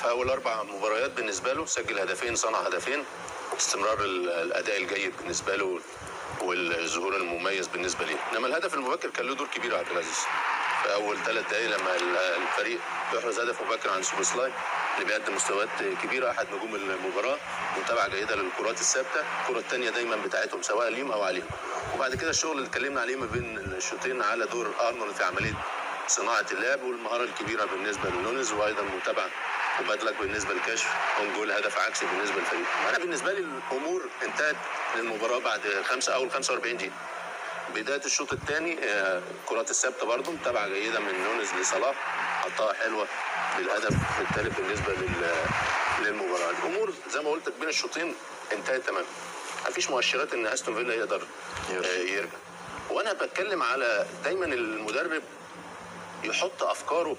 في اول اربع مباريات بالنسبه له سجل هدفين صنع هدفين استمرار ال- الاداء الجيد بالنسبه له والظهور المميز بالنسبه ليه انما الهدف المبكر كان له دور كبير يا عبد العزيز في اول ثلاث دقائق لما ال- الفريق بيحرز هدف مبكر عن سوبوسلاي اللي بيقدم مستويات كبيره احد نجوم المباراه متابعه جيده للكرات الثابته الكره الثانيه دايما بتاعتهم سواء ليهم او عليهم وبعد كده الشغل اللي اتكلمنا عليه ما بين الشوطين على دور ارنولد في عمليه صناعه اللعب والمهاره الكبيره بالنسبه لنونز وايضا متابعه وبدلك بالنسبه لكشف اون جول هدف عكسي بالنسبه للفريق انا بالنسبه لي الامور انتهت للمباراه بعد خمسه اول 45 دقيقه بدايه الشوط الثاني الكرات الثابته برضه متابعه جيده من نونز لصلاح حطها حلوه للهدف الثالث بالنسبه لل للمباراه الامور زي ما قلت بين الشوطين انتهت تماما مفيش مؤشرات ان استون فيلا يقدر آه، يرجع وانا بتكلم على دايما المدرب يحط افكاره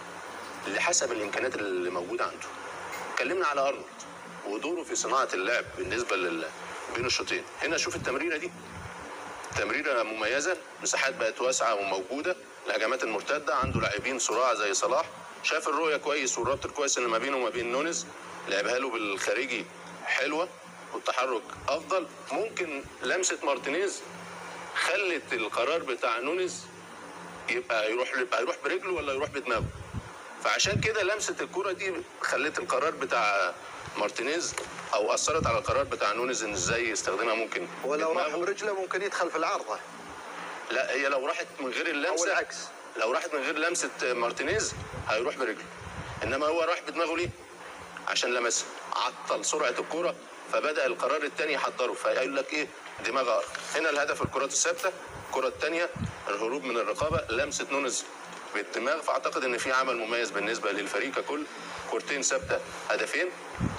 لحسب الامكانيات اللي موجوده عنده اتكلمنا على ارنولد ودوره في صناعه اللعب بالنسبه لل بين الشوطين هنا شوف التمريره دي تمريره مميزه مساحات بقت واسعه وموجوده الهجمات المرتده عنده لاعبين صراع زي صلاح شاف الرؤيه كويس والربط الكويس اللي ما بينه وما بين نونز لعبها له بالخارجي حلوه والتحرك افضل ممكن لمسه مارتينيز خلت القرار بتاع نونز يبقى يروح يبقى يروح برجله ولا يروح بدماغه فعشان كده لمسه الكره دي خلت القرار بتاع مارتينيز او اثرت على القرار بتاع نونز ان ازاي يستخدمها ممكن ولو راح بدماغه. برجله ممكن يدخل في العارضه لا هي لو راحت من غير او اللمسه العكس لو راحت من غير لمسه مارتينيز هيروح برجله انما هو راح بدماغه ليه عشان لمسها عطل سرعه الكره فبدا القرار الثاني يحضره فيقول لك ايه دماغ أقرب. هنا الهدف الكرات الثابته الكره الثانيه الهروب من الرقابه لمسه نونز بالدماغ فاعتقد ان في عمل مميز بالنسبه للفريق ككل كورتين ثابته هدفين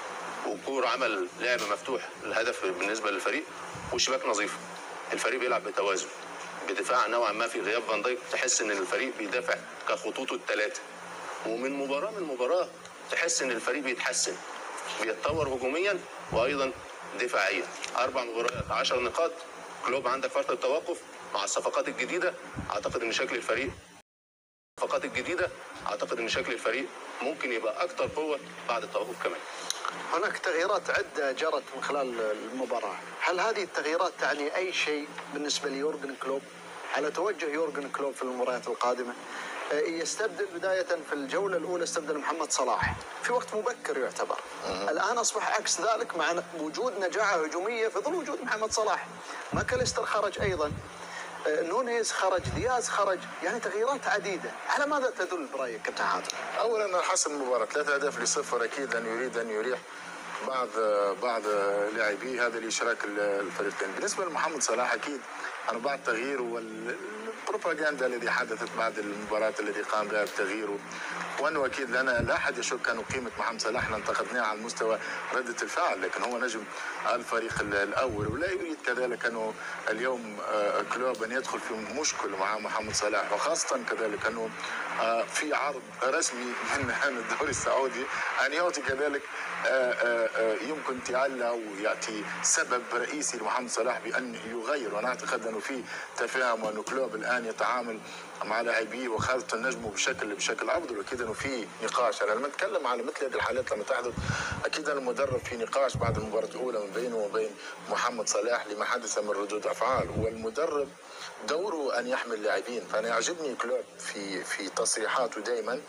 وكور عمل لعب مفتوح الهدف بالنسبه للفريق وشباك نظيفه الفريق بيلعب بتوازن بدفاع نوعا ما في غياب فان دايك تحس ان الفريق بيدافع كخطوطه الثلاثه ومن مباراه من مباراه تحس ان الفريق بيتحسن بيتطور هجوميا وايضا دفاعيا اربع مباريات 10 نقاط كلوب عندك فتره توقف مع الصفقات الجديده اعتقد ان شكل الفريق الصفقات الجديده اعتقد ان شكل الفريق ممكن يبقى اكتر قوه بعد التوقف كمان هناك تغييرات عدة جرت من خلال المباراة هل هذه التغييرات تعني أي شيء بالنسبة ليورجن كلوب على توجه يورجن كلوب في المباريات القادمة آه، يستبدل بداية في الجولة الأولى استبدل محمد صلاح في وقت مبكر يعتبر الآن أصبح عكس ذلك مع وجود نجاعة هجومية في ظل وجود محمد صلاح ماكاليستر خرج أيضا آه، نونيز خرج دياز خرج يعني تغييرات عديدة على ماذا تدل برأيك كابتن حاتم؟ اولا حسم المباراه ثلاثة اهداف لصفر اكيد ان يريد ان يريح بعض بعض لاعبيه هذا لاشراك الفريقين بالنسبه لمحمد صلاح اكيد عن بعض تغييره والبروباغندا الذي حدثت بعد المباراه الذي قام بها بتغييره وانه اكيد لنا لا احد يشك انه قيمه محمد صلاح احنا انتقدناه على مستوى رده الفعل لكن هو نجم الفريق الاول ولا يريد كذلك انه اليوم آه، كلوب ان يدخل في مشكل مع محمد صلاح وخاصه كذلك انه آه، في عرض رسمي من من الدوري السعودي ان يعطي كذلك آه، آه، آه، يمكن انتقال او ياتي سبب رئيسي لمحمد صلاح بان يغير وانا اعتقد انه في تفاهم وانه كلوب الان يتعامل مع لاعبيه وخاصه نجمه بشكل بشكل افضل واكيد انه في نقاش انا لما اتكلم على مثل هذه الحالات لما تحدث اكيد ان المدرب في نقاش بعد المباراه الاولى من بينه وبين محمد صلاح لما حدث من ردود افعال والمدرب دوره ان يحمل لاعبين فانا يعجبني كلوب في في تصريحاته دائما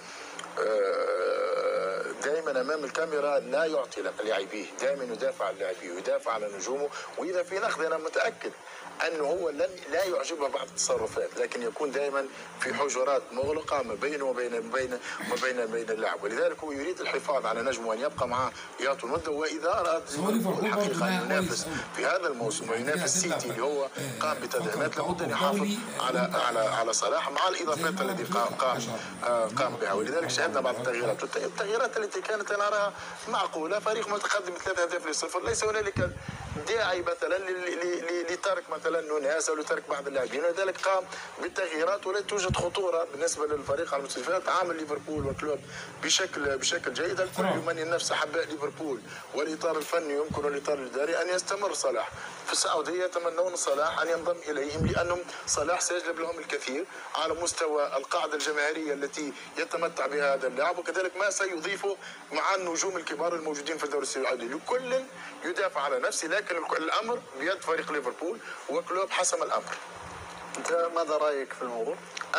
دائما امام الكاميرا لا يعطي لاعبيه دائما يدافع عن لاعبيه ويدافع عن نجومه واذا في نقد انا متاكد انه هو لن لا يعجبه بعض التصرفات لكن يكون دائما في حجرات مغلقه ما بينه وبين بين ما بين بين اللاعب ولذلك هو يريد الحفاظ على نجمه ان يبقى معه يطول المده واذا اراد هو ليفربول برضه الحقيقه لاعب ان ينافس كويس أوي. في هذا الموسم وينافس هتلعب سيتي اللي هو آه، قام بتدعيمات فترة لابد ان توقف يحافظ دولي، على آه، على على صلاح مع الاضافات التي قام قام آه، قام بها ولذلك شاهدنا بعض التغييرات والت- التغييرات التي كانت انا اراها معقوله فريق متقدم بثلاث اهداف لصفر ليس هنالك داعي مثلا ل- ل- ل- لترك مثلا مثلا نوناس او لترك بعض اللاعبين ولذلك قام بالتغييرات ولا توجد خطوره بالنسبه للفريق على المستويات عامل ليفربول والكلوب بشكل بشكل جيد الكل تمام. يمني نفس احباء ليفربول والاطار الفني يمكن والاطار الاداري ان يستمر صلاح في السعوديه يتمنون صلاح ان ينضم اليهم لانهم صلاح سيجلب لهم الكثير على مستوى القاعده الجماهيريه التي يتمتع بها هذا اللاعب وكذلك ما سيضيفه مع النجوم الكبار الموجودين في الدوري السعودي لكل يدافع على نفسه لكن الامر بيد فريق ليفربول وكلوب حسم الامر انت ماذا رايك في الموضوع؟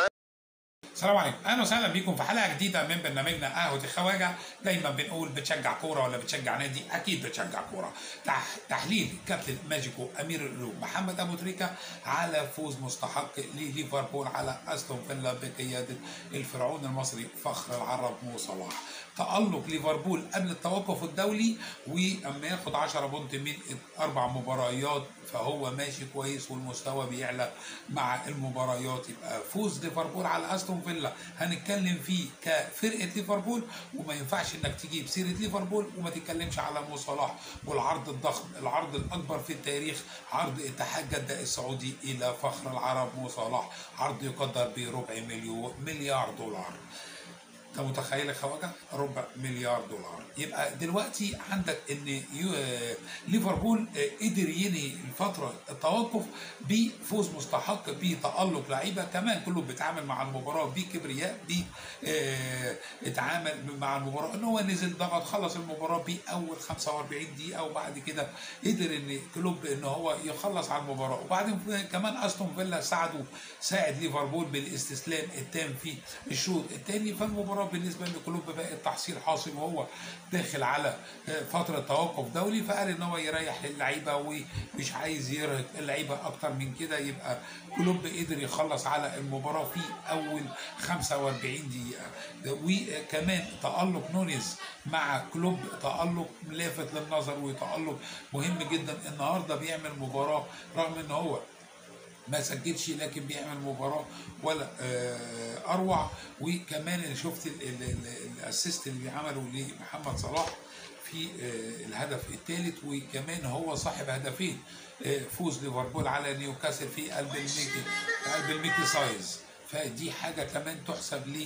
السلام عليكم اهلا وسهلا بيكم في حلقه جديده من برنامجنا قهوه الخواجه دايما بنقول بتشجع كوره ولا بتشجع نادي اكيد بتشجع كوره تح تحليل كابتن ماجيكو امير القلوب محمد ابو تريكه على فوز مستحق لليفربول على استون فيلا بقياده الفرعون المصري فخر العرب مو صلاح تألق ليفربول قبل التوقف الدولي واما ياخد 10 بونت من اربع مباريات فهو ماشي كويس والمستوى بيعلى مع المباريات يبقى فوز ليفربول على استون فيلا هنتكلم فيه كفرقه ليفربول وما ينفعش انك تجيب سيره ليفربول وما تتكلمش على مو صلاح والعرض الضخم العرض الاكبر في التاريخ عرض اتحاد جده السعودي الى فخر العرب مو صلاح عرض يقدر بربع مليون مليار دولار انت متخيل يا خواجه ربع مليار دولار يبقى دلوقتي عندك ان يو- آه، ليفربول آه، قدر ينهي الفتره التوقف بفوز مستحق بتالق لعيبه كمان كله بيتعامل مع المباراه بكبرياء بي آه، اتعامل مع المباراه ان هو نزل ضغط خلص المباراه باول 45 دقيقه وبعد كده قدر ان كلوب ان هو يخلص على المباراه وبعدين كمان استون فيلا ساعدوا ساعد ليفربول بالاستسلام التام في الشوط الثاني فالمباراه بالنسبه لكلوب بقت تحصيل حاصل وهو داخل على آه، فتره توقف دولي فقال ان هو يريح للعيبه ومش عايز يرهق اللعيبه اكتر من كده يبقى كلوب قدر يخلص على المباراه في اول 45 دقيقه وكمان تالق نونيز مع كلوب تالق لافت للنظر وتالق مهم جدا النهارده بيعمل مباراه رغم ان هو ما سجلش لكن بيعمل مباراه ولا آه، اروع وكمان أنا شفت ال- ال- ال- الاسيست اللي بيعمله لمحمد صلاح في آه، الهدف الثالث وكمان هو صاحب هدفين آه، فوز ليفربول على نيوكاسل في قلب الميكي في قلب الميكي سايز فدي حاجه كمان تحسب ل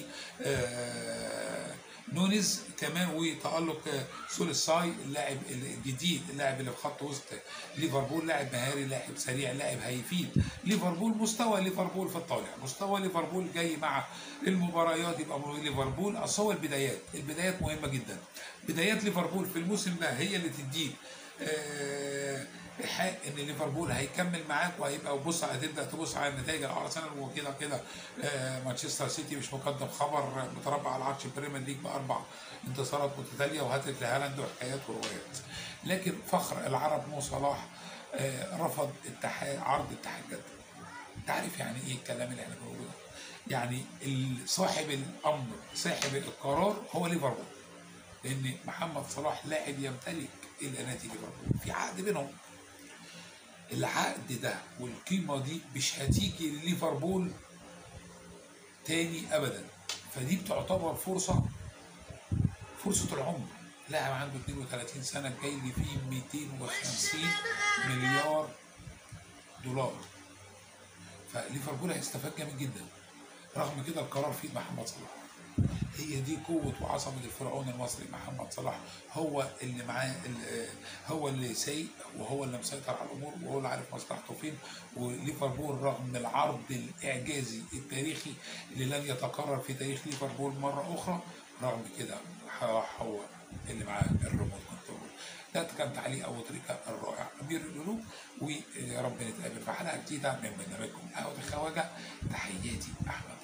آه، نونيز كمان وتألق آه، سوليساي اللاعب الجديد اللاعب اللي في خط وسط ليفربول لاعب مهاري لاعب سريع لاعب هيفيد ليفربول مستوى ليفربول في الطالع مستوى ليفربول جاي مع المباريات يبقى ليفربول اصل هو البدايات البدايات مهمه جدا بدايات ليفربول في الموسم ده هي اللي تديك آه، حق ان ليفربول هيكمل معاك وهيبقى بص هتبدا تبص على النتائج الارسنال وكده كده آه، مانشستر سيتي مش مقدم خبر متربع على عرش البريمير ليج باربع انتصارات متتاليه وهاتريك لهالاند وحكايات وروايات لكن فخر العرب مو صلاح آه، رفض اتحاد عرض اتحاد جده انت عارف يعني ايه الكلام اللي احنا بنقوله ده يعني ال- صاحب الامر صاحب القرار هو ليفربول لان محمد صلاح لاعب يمتلك الى نادي ليفربول في عقد بينهم العقد ده والقيمه دي مش هتيجي لليفربول تاني ابدا فدي بتعتبر فرصه فرصه العمر لاعب عنده 32 سنه جاي لي فيه 250 مليار دولار فليفربول هيستفاد جامد جدا رغم كده القرار في إيد محمد صلاح هي دي قوة وعصبة الفرعون المصري محمد صلاح هو اللي معاه اللي هو اللي سايق وهو اللي مسيطر على الأمور وهو اللي عارف مصلحته فين وليفربول رغم العرض الإعجازي التاريخي اللي لن يتكرر في تاريخ ليفربول مرة أخرى رغم كده هو اللي معاه الريموت كنترول ده كان تعليق أبو تريكة الرائع أمير القلوب ويا رب نتقابل في حلقة جديدة من برنامجكم قهوة الخواجة تحياتي أحمد